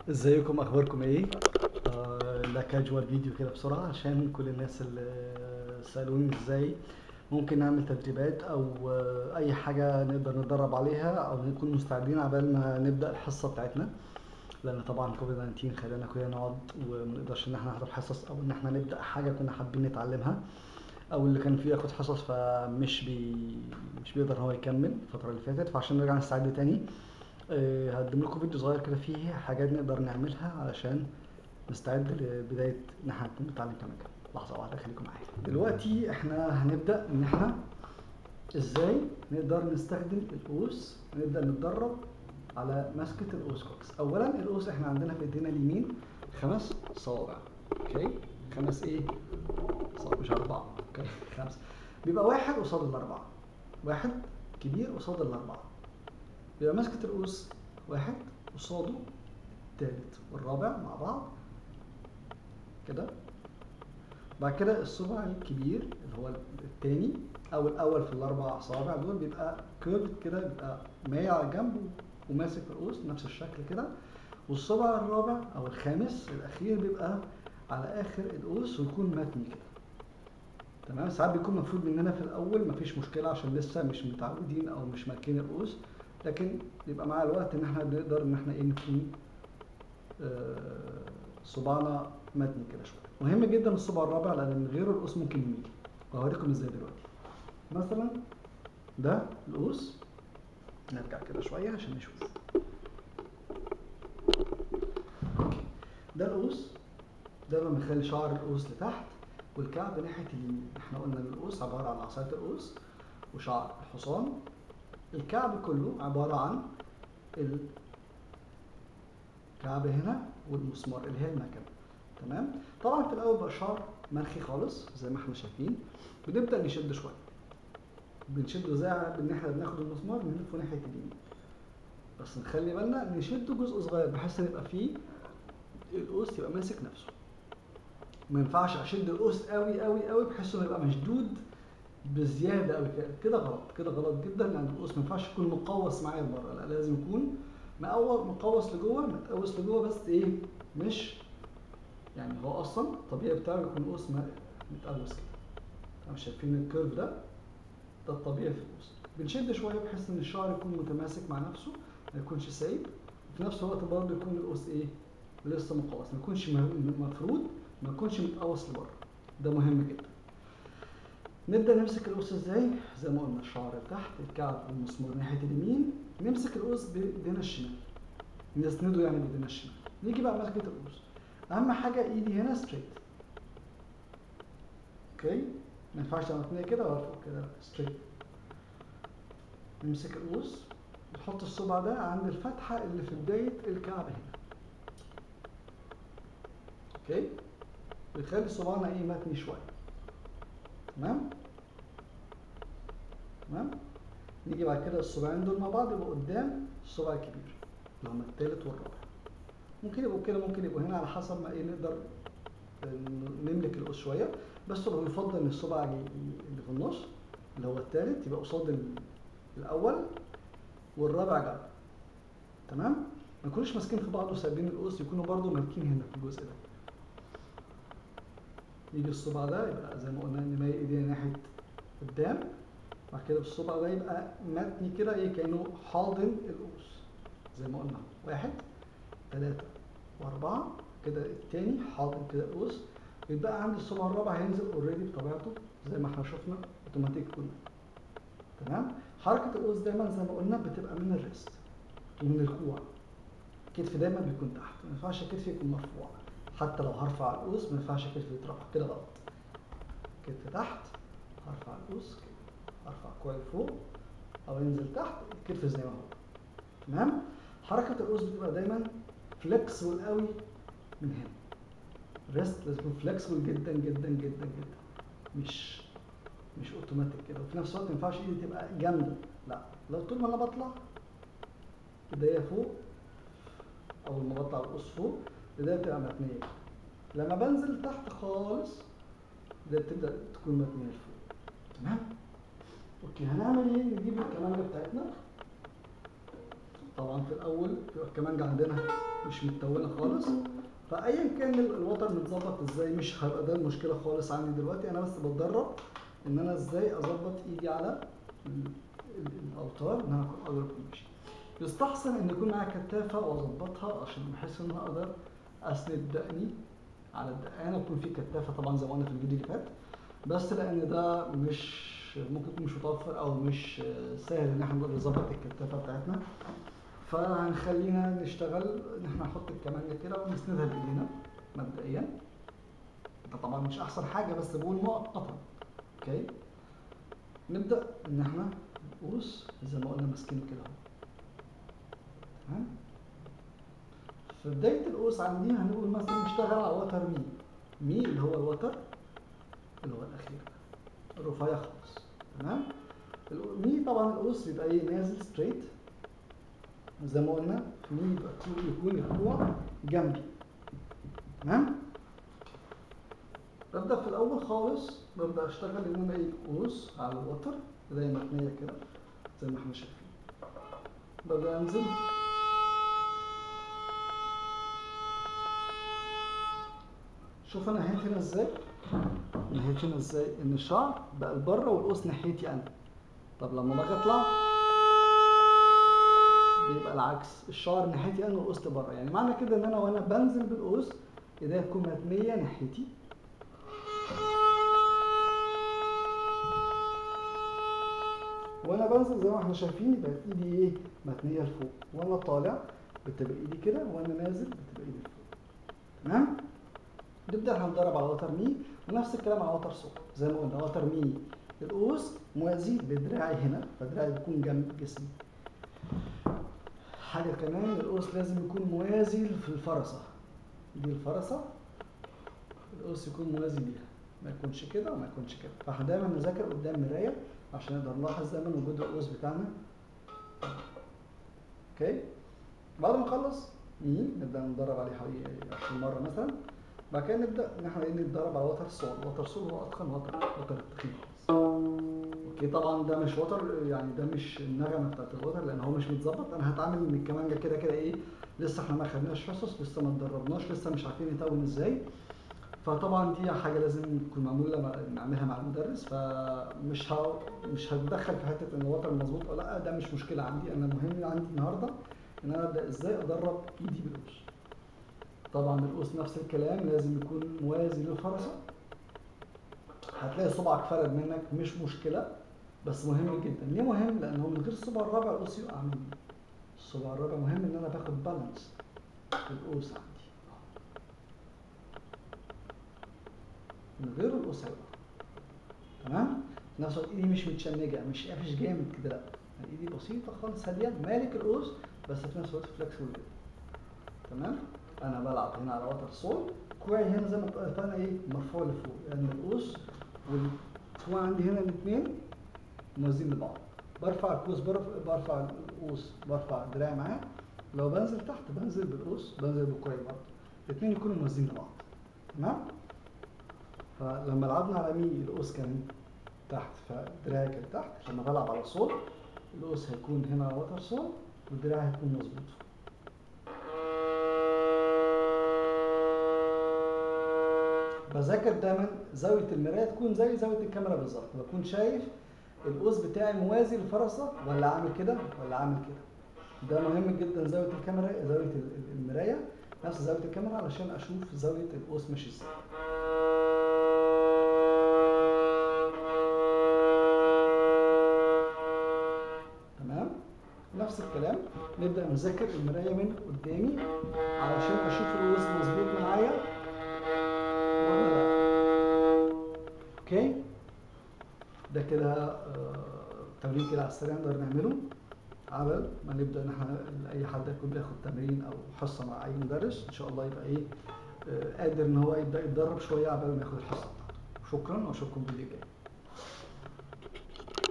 ازيكم اخباركم ايه آه ده كاجوال فيديو كده بسرعه عشان كل الناس اللي سالوني ازاي ممكن نعمل تدريبات او آه اي حاجه نقدر نتدرب عليها او نكون مستعدين عبال ما نبدا الحصه بتاعتنا لان طبعا كوفيد 19 خلانا كلنا نقعد وما نقدرش ان احنا نحضر حصص او ان احنا نبدا حاجه كنا حابين نتعلمها او اللي كان فيه ياخد حصص فمش بي مش بيقدر هو يكمل الفتره اللي فاتت فعشان نرجع نستعد تاني آه، هقدم لكم فيديو صغير كده فيه حاجات نقدر نعملها علشان نستعد لبداية ان احنا نكون نتعلم كمان لحظة واحدة خليكم معايا دلوقتي احنا هنبدأ ان احنا ازاي نقدر نستخدم القوس نبدأ نتدرب على مسكة القوس كويس اولا القوس احنا عندنا في ايدينا اليمين خمس صوابع اوكي خمس ايه صوابع مش اربعة اوكي خمسة بيبقى واحد قصاد الاربعة واحد كبير قصاد الاربعة بيبقى مسكة القوس واحد قصاده التالت والرابع مع بعض كده بعد كده الصبع الكبير اللي هو التاني او الاول في الاربع اصابع دول بيبقى كيرف كده بيبقى مايل على جنب وماسك في القوس نفس الشكل كده والصبع الرابع او الخامس الاخير بيبقى على اخر القوس ويكون متني كده تمام ساعات بيكون مفروض مننا في الاول مفيش مشكله عشان لسه مش متعودين او مش مالكين القوس لكن بيبقى مع الوقت ان احنا بنقدر ان احنا ايه نكون آه، صباعنا متني كده شويه مهم جدا الصبع الرابع لان من غيره القوس ممكن يميل وهوريكم ازاي دلوقتي مثلا ده القوس نرجع كده شويه عشان نشوف اوكي ده القوس ده لما نخلي شعر القوس لتحت والكعب ناحيه اليمين احنا قلنا ان القوس عباره عن عصايه القوس وشعر الحصان الكعب كله عبارة عن الكعب هنا والمسمار اللي هي المكنة تمام طبعا في الأول بقى شعر منخي خالص زي ما احنا شايفين بنبدأ نشد شوية بنشده زي ان احنا بناخد المسمار بنلفه ناحية اليمين بس نخلي بالنا نشده جزء صغير بحيث ان يبقى فيه القوس يبقى ماسك نفسه ما ينفعش اشد القوس قوي قوي قوي بحيث انه يبقى مشدود بزياده قوي كده كده غلط كده غلط جدا لان القوس ما ينفعش يكون مقوس معايا لبره لا لازم يكون مقوس مقوس لجوه متقوس لجوه بس ايه مش يعني هو اصلا الطبيعي بتاعه يكون القوس متقوس كده تمام شايفين الكيرف ده ده الطبيعي في القوس بنشد شويه بحيث ان الشعر يكون متماسك مع نفسه ما يكونش سايب وفي نفس الوقت برضه يكون القوس ايه لسه مقوس ما يكونش مفرود ما يكونش متقوس لبره ده مهم جدا نبدا نمسك القوس ازاي زي ما قلنا الشعر لتحت الكعب والمسمار ناحيه اليمين نمسك القوس بايدينا الشمال نسنده يعني بايدينا الشمال نيجي بقى مسكه القوس اهم حاجه ايدي هنا ستريت اوكي ما ينفعش انا كده ولا كده ستريت نمسك القوس نحط الصبع ده عند الفتحه اللي في بدايه الكعب هنا اوكي بتخلي صباعنا ايه متني شويه تمام تمام نيجي بعد كده الصباعين دول مع بعض يبقوا قدام الصبع الكبير اللي هما التالت والرابع ممكن يبقوا كده ممكن يبقوا هنا على حسب ما ايه نقدر نملك القوس شويه بس هو يفضل ان الصبع اللي في النص اللي هو التالت يبقى قصاد الاول والرابع جنب تمام ما يكونوش ماسكين في بعض وسايبين القوس يكونوا برضو مالكين هنا في الجزء ده يجي الصبع ده يبقى زي ما قلنا نميل ايدينا ناحيه قدام بعد كده الصبع ده يبقى متني كده ايه كانه حاضن القوس زي ما قلنا واحد ثلاثة وأربعة كده التاني حاضن كده القوس يبقى عندي الصبع الرابع هينزل اوريدي بطبيعته زي ما احنا شفنا اوتوماتيك كله تمام حركة القوس دايما زي ما قلنا بتبقى من الريست ومن الكوع الكتف دايما بيكون تحت ما ينفعش الكتف يكون مرفوع حتى لو هرفع القوس ما ينفعش كتفي يترفع كده غلط كتف تحت هرفع القوس كده ارفع كوعي فوق او ينزل تحت الكتف زي ما هو تمام حركه القوس بتبقى دايما فليكسبل قوي من هنا الريست لازم يكون فليكسبل جدا جدا جدا جدا مش مش اوتوماتيك كده وفي نفس الوقت ما ينفعش ايدي تبقى جنبي لا لو طول ما انا بطلع ايديا فوق اول ما بطلع القوس فوق ايديا بتبقى متنيه لما بنزل تحت خالص ده بتبدا تكون متنيه لفوق تمام اوكي هنعمل ايه نجيب الكمانجه بتاعتنا طبعا في الاول بيبقى الكمانجه عندنا مش متطوله خالص فايا كان ال- الوتر متظبط ازاي مش هيبقى ده المشكله خالص عندي دلوقتي انا بس بتدرب ان انا ازاي اظبط ايدي على ال- ال- الاوتار ان انا اكون اقدر اكون ماشي يستحسن ان يكون معايا كتافه واظبطها عشان بحيث ان انا اقدر اسند دقني على الدقانه يكون في كتافه طبعا زي ما قلنا في الفيديو اللي فات بس لان ده مش ممكن يكون مش متوفر او مش سهل ان احنا نقدر نظبط الكتافه بتاعتنا فهنخلينا نشتغل ان احنا نحط الكمانجه كده ونسندها بايدينا مبدئيا ده طبعا مش احسن حاجه بس بقول مؤقتا اوكي نبدا ان احنا نقوس زي ما قلنا ماسكينه كده اهو تمام في بدايه القوس عندي هنقول مثلا نشتغل على وتر مي مي اللي هو الوتر اللي هو الاخير الرفيع خالص تمام الق- مي طبعا القوس بيبقى ايه نازل ستريت زي ما قلنا في مي يبقى طول- يكون الكوع جنبي تمام ببدا في الاول خالص ببدا اشتغل ان انا ايه قوس على الوتر زي متنيه كده زي ما احنا شايفين ببدا انزل شوف انا نهيت هنا ازاي نهيت هنا ازاي ان الشعر بقى لبره والقوس ناحيتي انا طب لما باجي اطلع بيبقى العكس الشعر ناحيتي انا والقوس لبره يعني معنى كده ان انا وانا بنزل بالقوس ايديا تكون متنيه ناحيتي وانا بنزل زي ما احنا شايفين يبقى ايدي ايه متنيه لفوق وانا طالع بتبقى ايدي كده وانا نازل بتبقى ايدي لفوق تمام نبدا هنضرب على وتر مي ونفس الكلام على وتر صوت زي ما قلنا وتر مي القوس موازي لدراعي هنا فدراعي بيكون جنب جسمي حاجه كمان القوس لازم يكون موازي في الفرسه دي الفرسه القوس يكون موازي ليها ما يكونش كده وما يكونش كده فاحنا دايما نذاكر قدام مرايه عشان نقدر نلاحظ دايما وجود القوس بتاعنا اوكي بعد ما نخلص مي نبدا ندرب عليه حوالي 20 مره مثلا بعد كده نبدا ان احنا ايه نتدرب على وتر سول وتر سول هو اتقن وتر وتر التخين خالص اوكي طبعا ده مش وتر يعني ده مش النغمه بتاعت الوتر لان هو مش متظبط انا هتعامل من الكمانجه كده كده ايه لسه احنا ما خدناش حصص لسه ما اتدربناش لسه مش عارفين نتون ازاي فطبعا دي حاجه لازم تكون معموله مع- نعملها مع المدرس فمش ه... مش هتدخل في حته ان الوتر مظبوط او لا ده مش مشكله عندي انا المهم عندي النهارده ان انا ابدا ازاي ادرب ايدي بالقوس طبعا القوس نفس الكلام لازم يكون موازي للفرسه هتلاقي صبعك فرد منك مش مشكله بس مهم جدا ليه مهم لان هو من غير الصبع الرابع القوس يقع مني الصبع الرابع مهم ان انا باخد بالانس في القوس عندي من غير القوس هيقع تمام في نفس الوقت ايدي مش متشنجه مش قافش جامد كده لا يعني ايدي بسيطه خالص هاديه مالك القوس بس في نفس الوقت فلكسبل جدا تمام انا بلعب هنا على وتر سول كوعي هنا زي ما قلت انا ايه مرفوع لفوق لان يعني القوس والكوع عندي هنا الاثنين موازين لبعض برفع القوس برف- برفع القوس برفع دراعي معاه لو بنزل تحت بنزل بالقوس بنزل بالكوعي برضه الاثنين يكونوا موازين لبعض تمام فلما لعبنا على مي القوس كان تحت فدراعي كان تحت لما بلعب على صول القوس هيكون هنا على وتر صول والدراع هيكون مظبوط بذاكر دايما زاويه المرايه تكون زي زاويه الكاميرا بالظبط بكون شايف القوس بتاعي موازي للفرسه ولا عامل كده ولا عامل كده ده مهم جدا زاويه الكاميرا زاويه ال- ال- المرايه نفس زاويه الكاميرا علشان اشوف زاويه القوس ماشي ازاي تمام نفس الكلام نبدا نذاكر المرايه من قدامي علشان اشوف القوس مظبوط معايا ولا لا اوكي ده كده آه، تمرين كده على السريع نقدر نعمله قبل ما نبدا ان احنا اي حد يكون بياخد تمرين او حصه مع اي مدرس ان شاء الله يبقى ايه آه، قادر ان هو يبدا يتدرب شويه قبل ما ياخد الحصه بتاعته شكرا واشوفكم في الفيديو الجاي